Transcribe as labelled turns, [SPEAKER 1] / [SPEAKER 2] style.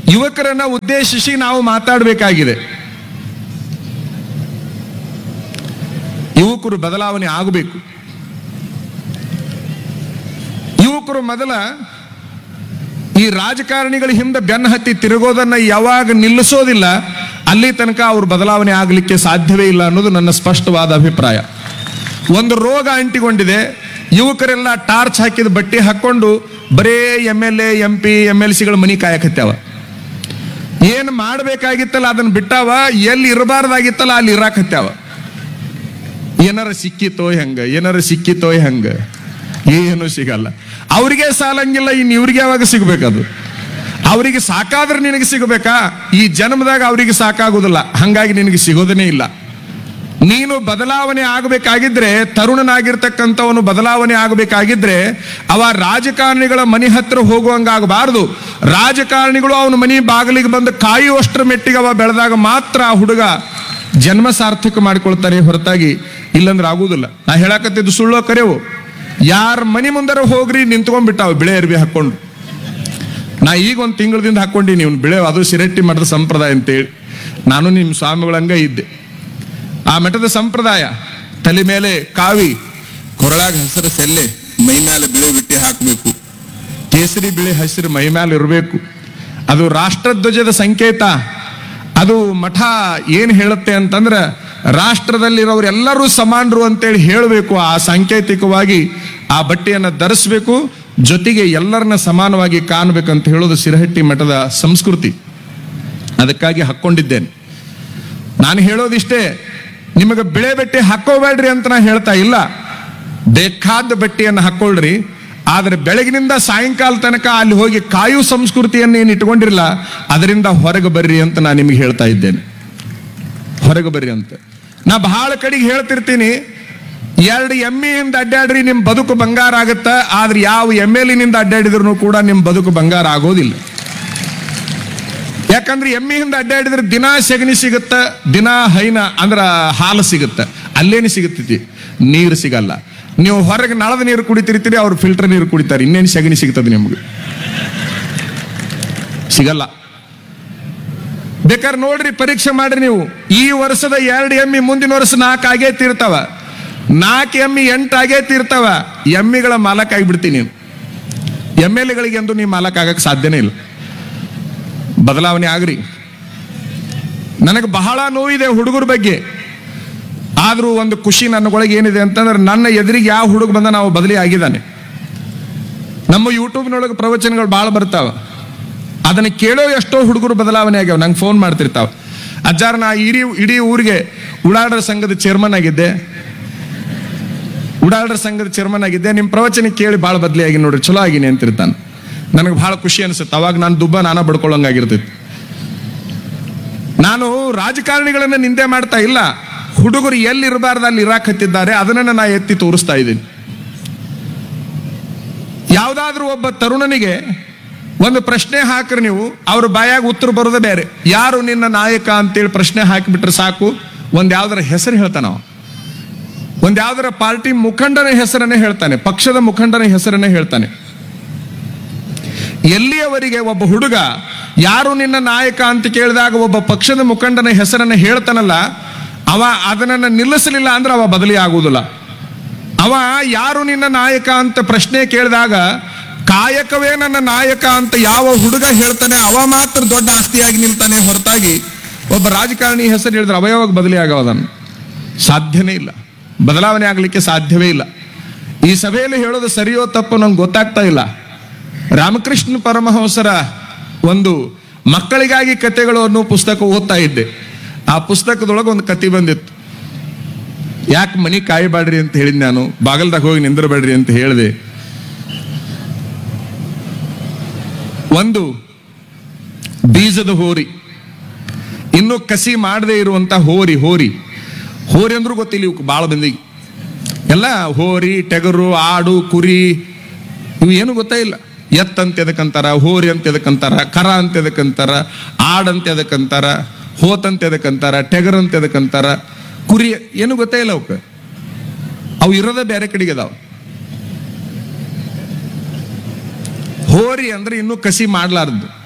[SPEAKER 1] ಯುವಕರನ್ನ ಉದ್ದೇಶಿಸಿ ನಾವು ಮಾತಾಡಬೇಕಾಗಿದೆ ಯುವಕರು ಬದಲಾವಣೆ ಆಗಬೇಕು ಯುವಕರು ಮೊದಲ ಈ ರಾಜಕಾರಣಿಗಳ ಹಿಂದೆ ಬೆನ್ನ ಹತ್ತಿ ತಿರುಗೋದನ್ನ ಯಾವಾಗ ನಿಲ್ಲಿಸೋದಿಲ್ಲ ಅಲ್ಲಿ ತನಕ ಅವ್ರು ಬದಲಾವಣೆ ಆಗಲಿಕ್ಕೆ ಸಾಧ್ಯವೇ ಇಲ್ಲ ಅನ್ನೋದು ನನ್ನ ಸ್ಪಷ್ಟವಾದ ಅಭಿಪ್ರಾಯ ಒಂದು ರೋಗ ಅಂಟಿಕೊಂಡಿದೆ ಯುವಕರೆಲ್ಲ ಟಾರ್ಚ್ ಹಾಕಿದ ಬಟ್ಟೆ ಹಾಕೊಂಡು ಬರೇ M L A M P M L ಸಿಗಳ ಮನಿ ಕಾಯಕತ್ಯಾವ ಏನು ಮಾಡಬೇಕಾಗಿತ್ತಲ್ಲ ಅದನ್ನ ಬಿಟ್ಟಾವ ಎಲ್ಲಿ ಇರಬಾರ್ದಾಗಿತ್ತಲ್ಲ ಅಲ್ಲಿ ಇರಾಕತ್ಯಾವ ಏನಾರ ಸಿಕ್ಕಿತೋ ಹೆಂಗ ಏನಾರ ಸಿಕ್ಕಿತೋ ಹೆಂಗ ಏನು ಸಿಗಲ್ಲ ಅವ್ರಿಗೆ ಸಾಲಂಗಿಲ್ಲ ಇನ್ನು ಇವ್ರಿಗೆ ಯಾವಾಗ ಸಿಗ್ಬೇಕದು ಅವರಿಗೆ ಸಾಕಾದ್ರೆ ನಿನಗೆ ಸಿಗಬೇಕಾ ಈ ಜನ್ಮದಾಗ ಅವರಿಗೆ ಸಾಕಾಗುದಿಲ್ಲ ಹಂಗಾಗಿ ನಿನಗೆ ಸಿಗೋದನೇ ಇಲ್ಲ ನೀನು ಬದಲಾವಣೆ ಆಗಬೇಕಾಗಿದ್ರೆ ತರುಣನಾಗಿರ್ತಕ್ಕಂಥವನು ಬದಲಾವಣೆ ಆಗಬೇಕಾಗಿದ್ರೆ ಅವ ರಾಜಕಾರಣಿಗಳ ಮನೆ ಹತ್ರ ಹೋಗುವಂಗಾಗಬಾರದು ರಾಜಕಾರಣಿಗಳು ಅವನ ಮನೆ ಬಾಗಿಲಿಗೆ ಬಂದು ಕಾಯುವಷ್ಟರ ಮೆಟ್ಟಿಗೆ ಅವ ಬೆಳೆದಾಗ ಮಾತ್ರ ಆ ಹುಡುಗ ಜನ್ಮ ಸಾರ್ಥಕ ಮಾಡಿಕೊಳ್ತಾನೆ ಹೊರತಾಗಿ ಇಲ್ಲಂದ್ರೆ ಆಗುವುದಿಲ್ಲ ನಾ ಹೇಳಕತ್ತಿದ್ದು ಸುಳ್ಳೋ ಕರೆವು ಯಾರ ಮನೆ ಮುಂದರ ಹೋಗ್ರಿ ನಿಂತ್ಕೊಂಡ್ಬಿಟ್ಟಾವ ಬಿಳೆ ಅರ್ಬಿ ಹಾಕೊಂಡು ನಾ ಈಗ ಒಂದು ತಿಂಗಳದಿಂದ ಹಾಕೊಂಡಿ ನೀವು ಬಿಳೆ ಅದು ಸಿರಟ್ಟಿ ಮಠದ ಸಂಪ್ರದಾಯ ಅಂತೇಳಿ ನಾನು ನಿಮ್ಮ ಸ್ವಾಮಿಗಳಂಗ ಇದ್ದೆ ಆ ಮಠದ ಸಂಪ್ರದಾಯ ತಲೆ ಮೇಲೆ ಕಾವಿ ಕೊರಳಾಗ ಹಸಿರು ಸೆಲ್ಲೆ ಮೈ ಮೇಲೆ ಬಿಳೆ ಬಿಟ್ಟೆ ಹಾಕಬೇಕು ಕೇಸರಿ ಬಿಳೆ ಹಸಿರು ಮೈ ಮೇಲೆ ಇರಬೇಕು ಅದು ರಾಷ್ಟ್ರಧ್ವಜದ ಸಂಕೇತ ಅದು ಮಠ ಏನ್ ಹೇಳುತ್ತೆ ಅಂತಂದ್ರೆ ರಾಷ್ಟ್ರದಲ್ಲಿರೋರೆಲ್ಲರೂ ಸಮಾನರು ಅಂತೇಳಿ ಹೇಳಬೇಕು ಆ ಸಾಂಕೇತಿಕವಾಗಿ ಆ ಬಟ್ಟೆಯನ್ನು ಧರಿಸ್ಬೇಕು ಜೊತೆಗೆ ಎಲ್ಲರನ್ನ ಸಮಾನವಾಗಿ ಕಾಣಬೇಕಂತ ಹೇಳೋದು ಸಿರಹಟ್ಟಿ ಮಠದ ಸಂಸ್ಕೃತಿ ಅದಕ್ಕಾಗಿ ಹಾಕ್ಕೊಂಡಿದ್ದೇನೆ ನಾನು ಹೇಳೋದಿಷ್ಟೇ ನಿಮಗೆ ಬಿಳೆ ಬಟ್ಟೆ ಹಾಕೋಬೇಡ್ರಿ ಅಂತ ನಾ ಹೇಳ್ತಾ ಇಲ್ಲ ಬೇಕಾದ ಬಟ್ಟೆಯನ್ನು ಹಾಕೊಳ್ರಿ ಆದ್ರೆ ಬೆಳಗಿನಿಂದ ಸಾಯಂಕಾಲ ತನಕ ಅಲ್ಲಿ ಹೋಗಿ ಕಾಯು ಸಂಸ್ಕೃತಿಯನ್ನು ಏನು ಇಟ್ಕೊಂಡಿರಲ್ಲ ಅದರಿಂದ ಹೊರಗೆ ಬರ್ರಿ ಅಂತ ನಾನು ನಿಮಗೆ ಹೇಳ್ತಾ ಇದ್ದೇನೆ ಹೊರಗೆ ಬರ್ರಿ ಅಂತ ನಾ ಬಹಳ ಕಡೆಗೆ ಹೇಳ್ತಿರ್ತೀನಿ ಎರಡು ಎಮ್ಮೆಯಿಂದ ಅಡ್ಡಾಡ್ರಿ ನಿಮ್ ಬದುಕು ಬಂಗಾರ ಆಗತ್ತ ಆದ್ರೆ ಯಾವ ಎಮ್ಮೆಲಿನಿಂದ ಅಡ್ಡಾಡಿದ್ರು ಕೂಡ ನಿಮ್ ಬದುಕು ಬಂಗಾರ ಆಗೋದಿಲ್ಲ ಯಾಕಂದ್ರೆ ಎಮ್ಮೆಯಿಂದ ಅಡ್ಡಾಡಿದ್ರೆ ದಿನ ಸೆಗಣಿ ಸಿಗುತ್ತ ದಿನ ಹೈನ ಅಂದ್ರ ಹಾಲು ಸಿಗುತ್ತ ಅಲ್ಲೇನು ಸಿಗುತ್ತೈತಿ ನೀರು ಸಿಗಲ್ಲ ನೀವು ಹೊರಗೆ ನಳದ ನೀರು ಕುಡಿತಿರ್ತೀರಿ ಅವ್ರು ಫಿಲ್ಟರ್ ನೀರು ಕುಡಿತಾರೆ ಇನ್ನೇನು ಸೆಗಣಿ ಸಿಗ್ತದೆ ನಿಮ್ಗೆ ಸಿಗಲ್ಲ ಬೇಕಾದ್ರೆ ನೋಡ್ರಿ ಪರೀಕ್ಷೆ ಮಾಡ್ರಿ ನೀವು ಈ ವರ್ಷದ ಎರಡು ಎಮ್ಮಿ ಮುಂದಿನ ವರ್ಷ ನಾಲ್ಕು ಆಗೇ ತೀರ್ತಾವ ನಾಲ್ಕು ಎಮ್ಮಿ ಎಂಟು ಆಗೇ ತೀರ್ತಾವ ಎಮ್ಮಿಗಳ ಮಾಲಕ್ ಆಗಿಬಿಡ್ತೀನಿ ನೀನು ಎಮ್ ಎಲ್ ಎಗಳಿಗೆ ಎಂದು ನೀವು ಮಾಲಕ್ ಆಗಕ್ಕೆ ಸಾಧ್ಯನೇ ಇಲ್ಲ ಬದಲಾವಣೆ ಆಗ್ರಿ ನನಗೆ ಬಹಳ ನೋವಿದೆ ಹುಡುಗರ ಬಗ್ಗೆ ಆದ್ರೂ ಒಂದು ಖುಷಿ ನನ್ನೊಳಗೆ ಏನಿದೆ ಅಂತಂದ್ರೆ ನನ್ನ ಎದುರಿಗೆ ಯಾವ ಹುಡುಗ ಬಂದ ನಾವು ಬದಲಿ ಆಗಿದ್ದಾನೆ ನಮ್ಮ ಯೂಟ್ಯೂಬ್ನೊಳಗೆ ಪ್ರವಚನಗಳು ಭಾಳ ಬರ್ತಾವ ಅದನ್ನ ಕೇಳೋ ಎಷ್ಟೋ ಹುಡುಗರು ಬದಲಾವಣೆ ಆಗ್ಯಾವ ನಂಗೆ ಫೋನ್ ಮಾಡ್ತಿರ್ತಾವ ಅಜ್ಜಾರ ನಾ ಇಡೀ ಇಡೀ ಊರಿಗೆ ಉಡಾಳರ ಸಂಘದ ಚೇರ್ಮನ್ ಆಗಿದ್ದೆ ಉಡಾಳರ ಸಂಘದ ಚೇರ್ಮನ್ ಆಗಿದ್ದೆ ನಿಮ್ಮ ಪ್ರವಚನ ಕೇಳಿ ಭಾಳ ಬದಲಿ ಆಗಿ ನೋಡ್ರಿ ಚಲೋ ಆಗಿನಿ ಅಂತಿರ್ತಾನೆ ನನಗೆ ಬಹಳ ಖುಷಿ ಅನಿಸುತ್ತೆ ಅವಾಗ ನಾನು ದುಬ್ಬ ನಾನ ಬಡ್ಕೊಳ್ಳಂಗಾಗಿರ್ತೈತಿ ನಾನು ರಾಜಕಾರಣಿಗಳನ್ನ ನಿಂದೆ ಮಾಡ್ತಾ ಇಲ್ಲ ಹುಡುಗರು ಎಲ್ಲಿ ಇರಬಾರ್ದು ಅಲ್ಲಿ ಇರಾಕತ್ತಿದ್ದಾರೆ ಅದನ್ನ ನಾ ಎತ್ತಿ ತೋರಿಸ್ತಾ ಇದ್ದೀನಿ ಯಾವುದಾದ್ರೂ ಒಬ್ಬ ತರುಣನಿಗೆ ಒಂದು ಪ್ರಶ್ನೆ ಹಾಕ್ರಿ ನೀವು ಅವ್ರ ಬಾಯಾಗ ಉತ್ತರ ಬರೋದೇ ಬೇರೆ ಯಾರು ನಿನ್ನ ನಾಯಕ ಅಂತೇಳಿ ಪ್ರಶ್ನೆ ಹಾಕಿಬಿಟ್ರೆ ಸಾಕು ಒಂದ್ ಯಾವ್ದಾರ ಹೆಸರು ಹೇಳ್ತಾನ ಅವ ಒಂದ್ ಯಾವ್ದಾರ ಪಾರ್ಟಿ ಮುಖಂಡನ ಹೆಸರನ್ನೇ ಹೇಳ್ತಾನೆ ಪಕ್ಷದ ಮುಖಂಡನ ಹೆಸರನ್ನೇ ಹೇಳ್ತಾನೆ ಎಲ್ಲಿಯವರೆಗೆ ಒಬ್ಬ ಹುಡುಗ ಯಾರು ನಿನ್ನ ನಾಯಕ ಅಂತ ಕೇಳಿದಾಗ ಒಬ್ಬ ಪಕ್ಷದ ಮುಖಂಡನ ಹೆಸರನ್ನ ಹೇಳ್ತಾನಲ್ಲ ಅವ ಅದನ್ನ ನಿಲ್ಲಿಸಲಿಲ್ಲ ಅಂದ್ರೆ ಅವ ಬದಲಿ ಆಗುವುದಿಲ್ಲ ಅವ ಯಾರು ನಿನ್ನ ನಾಯಕ ಅಂತ ಪ್ರಶ್ನೆ ಕೇಳಿದಾಗ ಕಾಯಕವೇ ನನ್ನ ನಾಯಕ ಅಂತ ಯಾವ ಹುಡುಗ ಹೇಳ್ತಾನೆ ಅವ ಮಾತ್ರ ದೊಡ್ಡ ಆಸ್ತಿಯಾಗಿ ನಿಲ್ತಾನೆ ಹೊರತಾಗಿ ಒಬ್ಬ ರಾಜಕಾರಣಿ ಹೆಸರು ಹೇಳಿದ್ರೆ ಅವಯವಾಗ ಬದಲಿ ಆಗವದನ್ನು ಸಾಧ್ಯನೇ ಇಲ್ಲ ಬದಲಾವಣೆ ಆಗಲಿಕ್ಕೆ ಸಾಧ್ಯವೇ ಇಲ್ಲ ಈ ಸಭೆಯಲ್ಲಿ ಹೇಳೋದು ಸರಿಯೋ ತಪ್ಪು ನಂಗೆ ಗೊತ್ತಾಗ್ತಾ ಇಲ್ಲ ರಾಮಕೃಷ್ಣ ಪರಮಹಂಸರ ಒಂದು ಮಕ್ಕಳಿಗಾಗಿ ಕತೆಗಳು ಅನ್ನೋ ಪುಸ್ತಕ ಓದ್ತಾ ಇದ್ದೆ ಆ ಪುಸ್ತಕದೊಳಗೆ ಒಂದು ಕತೆ ಬಂದಿತ್ತು ಯಾಕೆ ಮನಿ ಕಾಯಬೇಡ್ರಿ ಅಂತ ಹೇಳಿದ್ ನಾನು ಬಾಗಲ್ದಾಗ ಹೋಗಿ ನಿಂದಿರಬೇಡ್ರಿ ಅಂತ ಹೇಳಿದೆ ಒಂದು ಬೀಜದ ಹೋರಿ ಇನ್ನು ಕಸಿ ಮಾಡದೇ ಇರುವಂತ ಹೋರಿ ಹೋರಿ ಹೋರಿ ಅಂದ್ರೂ ಗೊತ್ತಿಲ್ಲ ಇವಕ್ಕೆ ಭಾಳ ಮಂದಿಗೆ ಎಲ್ಲ ಹೋರಿ ಟೆಗರು ಆಡು ಕುರಿ ಇವು ಏನು ಗೊತ್ತೇ ಇಲ್ಲ ಎತ್ ಅಂತ ಎದಕ್ಕಂತಾರ ಹೋರಿ ಅಂತ ಎದಕ್ಕಂತಾರ ಕರ ಅಂತ ಎದಕ್ಕಂತಾರ ಆಡ್ ಅಂತ ಎದಕ್ಕಂತಾರ ಹೋತ್ ಅಂತ ಎದಕ್ಕಂತಾರ ಟೆಗರ್ ಅಂತ ಎದಕ್ಕಂತಾರ ಕುರಿ ಏನು ಗೊತ್ತೇ ಇಲ್ಲ ಅವಕ್ಕೆ ಅವು ಇರೋದೇ ಬೇರೆ ಕಡೆಗೆ ಅದಾವ ಹೋರಿ ಅಂದ್ರೆ ಇನ್ನೂ ಕಸಿ ಮಾಡ್ಲಾರ್ದು